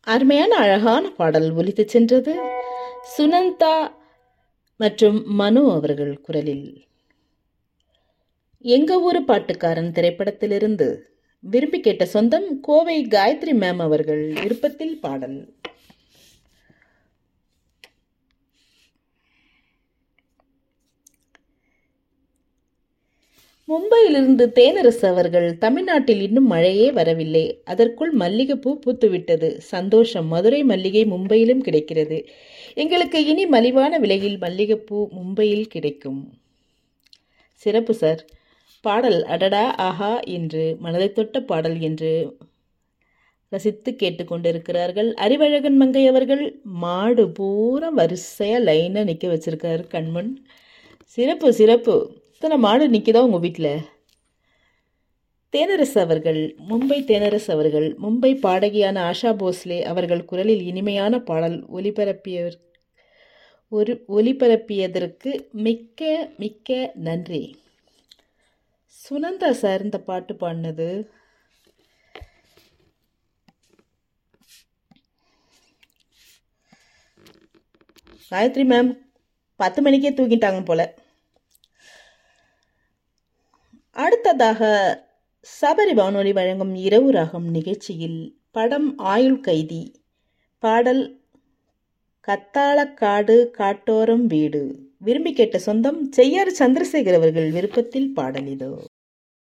அருமையான அழகான பாடல் ஒலித்துச் சென்றது சுனந்தா மற்றும் மனு அவர்கள் குரலில் எங்க ஊரு பாட்டுக்காரன் திரைப்படத்திலிருந்து விரும்பி கேட்ட சொந்தம் கோவை காயத்ரி மேம் அவர்கள் விருப்பத்தில் பாடல் மும்பையிலிருந்து தேனரசு அவர்கள் தமிழ்நாட்டில் இன்னும் மழையே வரவில்லை அதற்குள் மல்லிகைப்பூ பூத்துவிட்டது சந்தோஷம் மதுரை மல்லிகை மும்பையிலும் கிடைக்கிறது எங்களுக்கு இனி மலிவான விலையில் மல்லிகைப்பூ மும்பையில் கிடைக்கும் சிறப்பு சார் பாடல் அடடா ஆஹா என்று மனதை தொட்ட பாடல் என்று ரசித்து கேட்டுக்கொண்டிருக்கிறார்கள் அறிவழகன் மங்கை அவர்கள் மாடு பூரா வரிசையாக லைனாக நிற்க வச்சிருக்காரு கண்மண் சிறப்பு சிறப்பு இத்தனை மாடு நிற்குதா உங்கள் வீட்டில் தேனரசு அவர்கள் மும்பை தேனரசு அவர்கள் மும்பை பாடகியான ஆஷா போஸ்லே அவர்கள் குரலில் இனிமையான பாடல் ஒலிபரப்பியவர் ஒரு ஒலிபரப்பியதற்கு மிக்க மிக்க நன்றி சுனந்தா சார் இந்த பாட்டு பாடினது காயத்ரி மேம் பத்து மணிக்கே தூங்கிட்டாங்க போல அடுத்ததாக சபரி வானொலி வழங்கும் இரவு ராகம் நிகழ்ச்சியில் படம் ஆயுள் கைதி பாடல் கத்தாளக்காடு காட்டோரம் வீடு விரும்பி கேட்ட சொந்தம் செய்யாறு சந்திரசேகர் அவர்கள் விருப்பத்தில் பாடல் இதோ